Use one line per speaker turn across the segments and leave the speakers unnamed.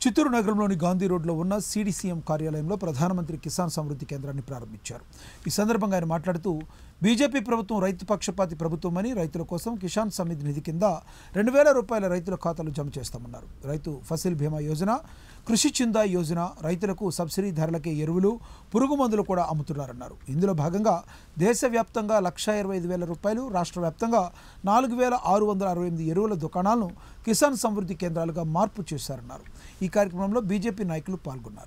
చిత్తూరు నగరంలోని గాంధీ రోడ్లో ఉన్న సిడిసిఎం కార్యాలయంలో ప్రధానమంత్రి కిసాన్ సమృద్ధి కేంద్రాన్ని ప్రారంభించారు ఈ సందర్భంగా ఆయన మాట్లాడుతూ బీజేపీ ప్రభుత్వం రైతు పక్షపాతి ప్రభుత్వమని రైతుల కోసం కిసాన్ సమితి నిధి కింద రెండు వేల రూపాయల రైతుల ఖాతాలు జమ చేస్తామన్నారు రైతు ఫసిల్ బీమా యోజన కృషి చిందా యోజన రైతులకు సబ్సిడీ ధరలకే ఎరువులు పురుగు మందులు కూడా అమ్ముతున్నారన్నారు ఇందులో భాగంగా దేశవ్యాప్తంగా లక్ష ఇరవై ఐదు వేల రూపాయలు రాష్ట్ర వ్యాప్తంగా నాలుగు వేల ఆరు వందల అరవై ఎనిమిది ఎరువుల దుకాణాలను కిసాన్ సమృద్ధి కేంద్రాలుగా మార్పు చేశారన్నారు ఈ కార్యక్రమంలో బీజేపీ నాయకులు పాల్గొన్నారు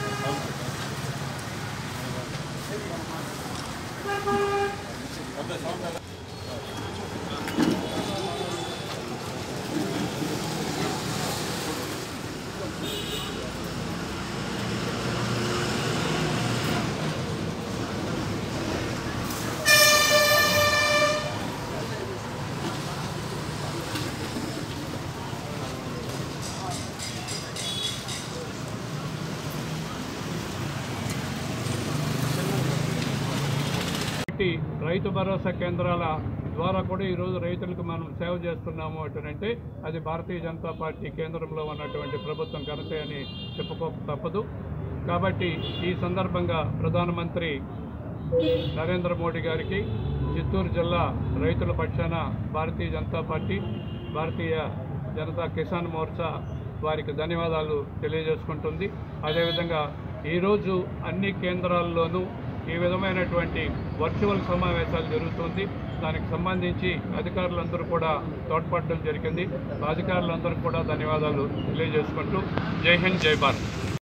పార్టీ రైతు భరోసా కేంద్రాల ద్వారా కూడా ఈరోజు రైతులకు మనం సేవ చేస్తున్నాము అంటే అది భారతీయ జనతా పార్టీ కేంద్రంలో ఉన్నటువంటి ప్రభుత్వం ఘనత అని చెప్పుకోక తప్పదు కాబట్టి ఈ సందర్భంగా ప్రధానమంత్రి నరేంద్ర మోడీ గారికి చిత్తూరు జిల్లా రైతుల పక్షాన భారతీయ జనతా పార్టీ భారతీయ జనతా కిసాన్ మోర్చా వారికి ధన్యవాదాలు తెలియజేసుకుంటుంది అదేవిధంగా ఈరోజు అన్ని కేంద్రాల్లోనూ ఈ విధమైనటువంటి వర్చువల్ సమావేశాలు జరుగుతుంది దానికి సంబంధించి అధికారులందరూ కూడా తోడ్పడడం జరిగింది అధికారులందరూ కూడా ధన్యవాదాలు తెలియజేసుకుంటూ జై హింద్ జై భారత్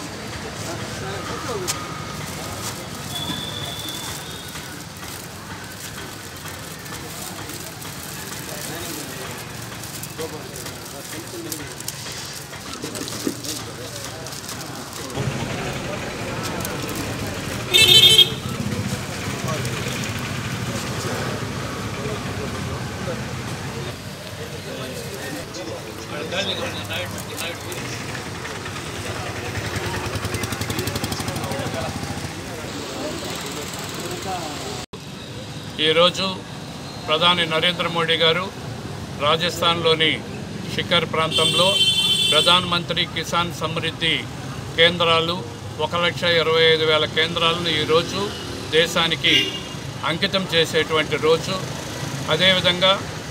ఈరోజు ప్రధాని నరేంద్ర మోడీ గారు రాజస్థాన్లోని షికర్ ప్రాంతంలో ప్రధాన్ మంత్రి కిసాన్ సమృద్ధి కేంద్రాలు ఒక లక్ష ఇరవై ఐదు వేల కేంద్రాలను ఈరోజు దేశానికి అంకితం చేసేటువంటి రోజు అదేవిధంగా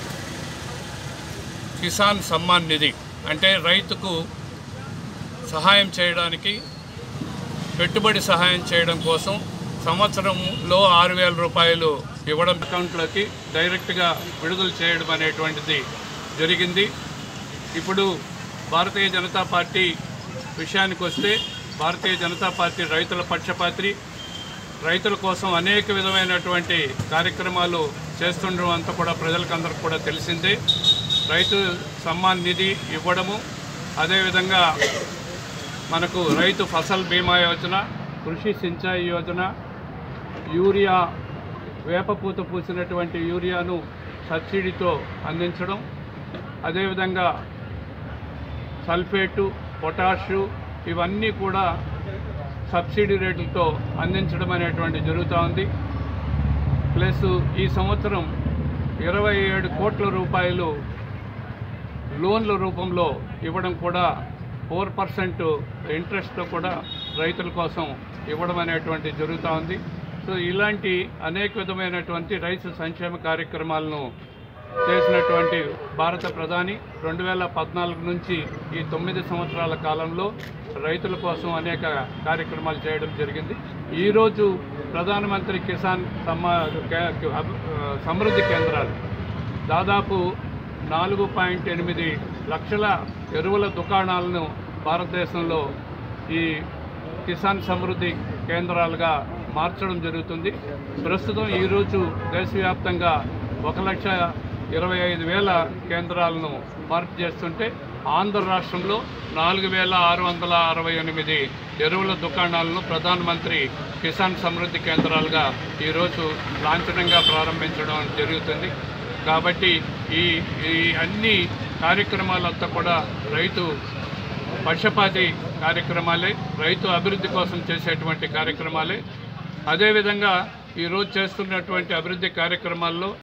కిసాన్ సమ్మాన్ నిధి అంటే రైతుకు సహాయం చేయడానికి పెట్టుబడి సహాయం చేయడం కోసం సంవత్సరంలో ఆరు వేల రూపాయలు ఇవ్వడం అకౌంట్లోకి డైరెక్ట్గా విడుదల చేయడం అనేటువంటిది జరిగింది ఇప్పుడు భారతీయ జనతా పార్టీ విషయానికి వస్తే భారతీయ జనతా పార్టీ రైతుల పక్షపాత్రి రైతుల కోసం అనేక విధమైనటువంటి కార్యక్రమాలు చేస్తుండడం అంతా కూడా ప్రజలకందరికి కూడా తెలిసిందే రైతు సమ్మాన్ నిధి ఇవ్వడము అదేవిధంగా మనకు రైతు ఫసల్ బీమా యోజన కృషి సించాయి యోజన యూరియా వేపపూత పూసినటువంటి యూరియాను సబ్సిడీతో అందించడం అదేవిధంగా సల్ఫేటు పొటాషు ఇవన్నీ కూడా సబ్సిడీ రేట్లతో అందించడం అనేటువంటి జరుగుతూ ఉంది ప్లస్ ఈ సంవత్సరం ఇరవై ఏడు కోట్ల రూపాయలు లోన్ల రూపంలో ఇవ్వడం కూడా ఫోర్ పర్సెంట్ ఇంట్రెస్ట్తో కూడా రైతుల కోసం ఇవ్వడం అనేటువంటి జరుగుతూ ఉంది సో ఇలాంటి అనేక విధమైనటువంటి రైతు సంక్షేమ కార్యక్రమాలను చేసినటువంటి భారత ప్రధాని రెండు వేల పద్నాలుగు నుంచి ఈ తొమ్మిది సంవత్సరాల కాలంలో రైతుల కోసం అనేక కార్యక్రమాలు చేయడం జరిగింది ఈరోజు ప్రధానమంత్రి కిసాన్ సమ్మా కే- అభి- సమృద్ధి కేంద్రాలు దాదాపు నాలుగు పాయింట్ ఎనిమిది లక్షల ఎరువుల దుకాణాలను భారతదేశంలో ఈ కిసాన్ సమృద్ధి కేంద్రాలుగా మార్చడం జరుగుతుంది ప్రస్తుతం ఈరోజు దేశవ్యాప్తంగా ఒక లక్ష ఇరవై ఐదు వేల కేంద్రాలను మార్పు చేస్తుంటే ఆంధ్ర రాష్ట్రంలో నాలుగు వేల ఆరు వందల అరవై ఎనిమిది ఎరువుల దుకాణాలను ప్రధానమంత్రి కిసాన్ సమృద్ధి కేంద్రాలుగా ఈరోజు లాంఛనంగా ప్రారంభించడం జరుగుతుంది కాబట్టి ఈ ఈ అన్ని కార్యక్రమాలంతా కూడా రైతు పక్షపాతి కార్యక్రమాలే రైతు అభివృద్ధి కోసం చేసేటువంటి కార్యక్రమాలే అదేవిధంగా ఈరోజు చేస్తున్నటువంటి అభివృద్ధి కార్యక్రమాల్లో